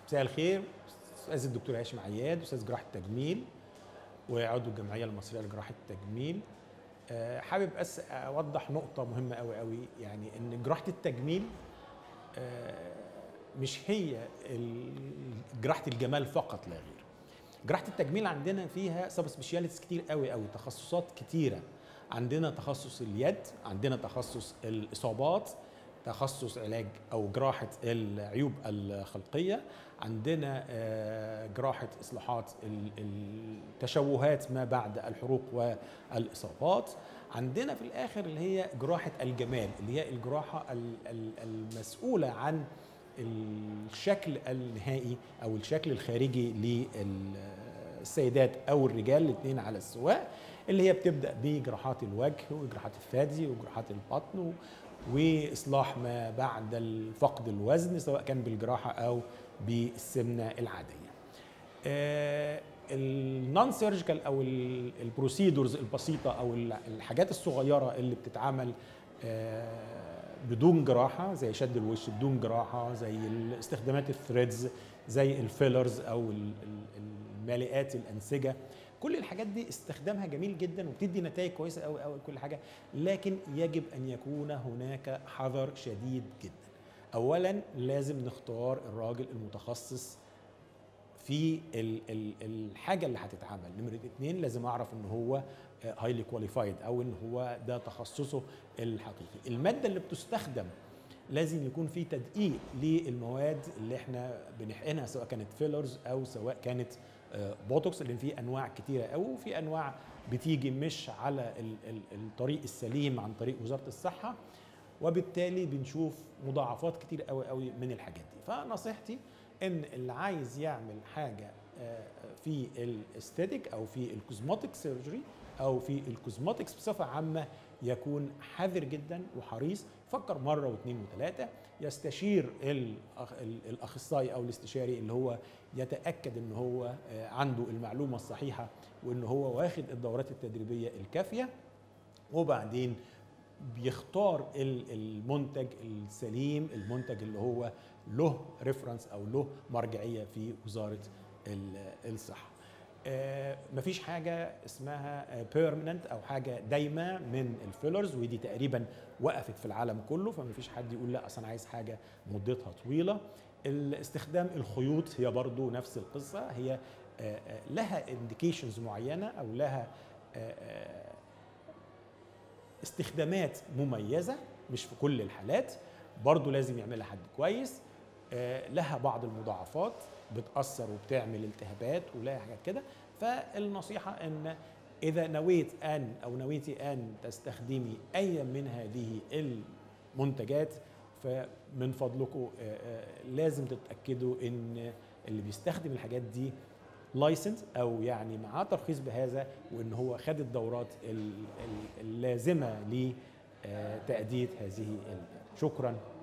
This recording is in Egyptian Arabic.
مساء الخير استاذ الدكتور هاشم عياد استاذ جراحه التجميل وعضو الجمعيه المصريه لجراحه التجميل آه، حابب بس اوضح نقطه مهمه قوي قوي يعني ان جراحه التجميل آه، مش هي ال- جراحه الجمال فقط لا غير جراحه التجميل عندنا فيها سب سبيشاليتيز كتير قوي قوي تخصصات كتيره عندنا تخصص اليد عندنا تخصص الاصابات تخصص علاج او جراحه العيوب الخلقيه عندنا آه، جراحه اصلاحات ال- التشوهات ما بعد الحروق والاصابات عندنا في الاخر اللي هي جراحه الجمال اللي هي الجراحه ال- ال- المسؤوله عن الشكل النهائي او الشكل الخارجي للسيدات او الرجال الاثنين على السواء اللي هي بتبدا بجراحات الوجه وجراحات الثدي وجراحات البطن و- واصلاح ما بعد فقد الوزن سواء كان بالجراحه او بالسمنه العاديه. النون سيرجيكال او البروسيدورز البسيطه او ال- الحاجات الصغيره اللي بتتعمل آه، بدون جراحه زي شد الوش بدون جراحه زي ال- استخدامات الثريدز زي الفيلرز او ال- ال- المالئات الانسجه كل الحاجات دي استخدامها جميل جدا وبتدي نتائج كويسه قوي قوي كل حاجه لكن يجب ان يكون هناك حذر شديد جدا اولا لازم نختار الراجل المتخصص في ال ال الحاجه اللي هتتعمل نمره اتنين لازم اعرف ان هو هايلي كواليفايد او ان هو ده تخصصه الحقيقي الماده اللي بتستخدم لازم يكون في تدقيق للمواد اللي احنا بنحقنها سواء كانت فيلرز او سواء كانت آه، بوتوكس لان في انواع كتيره قوي وفي انواع بتيجي مش على ال- ال- الطريق السليم عن طريق وزاره الصحه وبالتالي بنشوف مضاعفات كتير قوي قوي من الحاجات دي فنصيحتي ان اللي عايز يعمل حاجه آه، في الاستاتيك او في الكوزماتيك سيرجري او في الكوزماتكس بصفه عامه يكون حذر جدا وحريص فكر مره واثنين وثلاثه يستشير الأخ- ال- الاخصائي او الاستشاري اللي هو يتاكد ان هو آه، عنده المعلومه الصحيحه وان هو واخد الدورات التدريبيه الكافيه وبعدين بيختار ال- المنتج السليم المنتج اللي هو له ريفرنس او له مرجعيه في وزاره ال- الصحه آه، مفيش حاجه اسمها بيرمننت او حاجه دايمه من الفيلرز ودي تقريبا وقفت في العالم كله فمفيش حد يقول لا اصل انا عايز حاجه مدتها طويله استخدام الخيوط هي برضو نفس القصه هي آه، آه، لها انديكيشنز معينه او لها آه، آه، استخدامات مميزه مش في كل الحالات برضو لازم يعملها حد كويس آه، لها بعض المضاعفات بتاثر وبتعمل التهابات ولها حاجات كده فالنصيحه ان اذا نويت ان او نويتي ان تستخدمي اي من هذه المنتجات فمن فضلكم آه، آه، لازم تتاكدوا ان اللي بيستخدم الحاجات دي لايسنس او يعني معاه ترخيص بهذا وان هو خد الدورات ال- ال- اللازمه لتاديه هذه ال- شكرا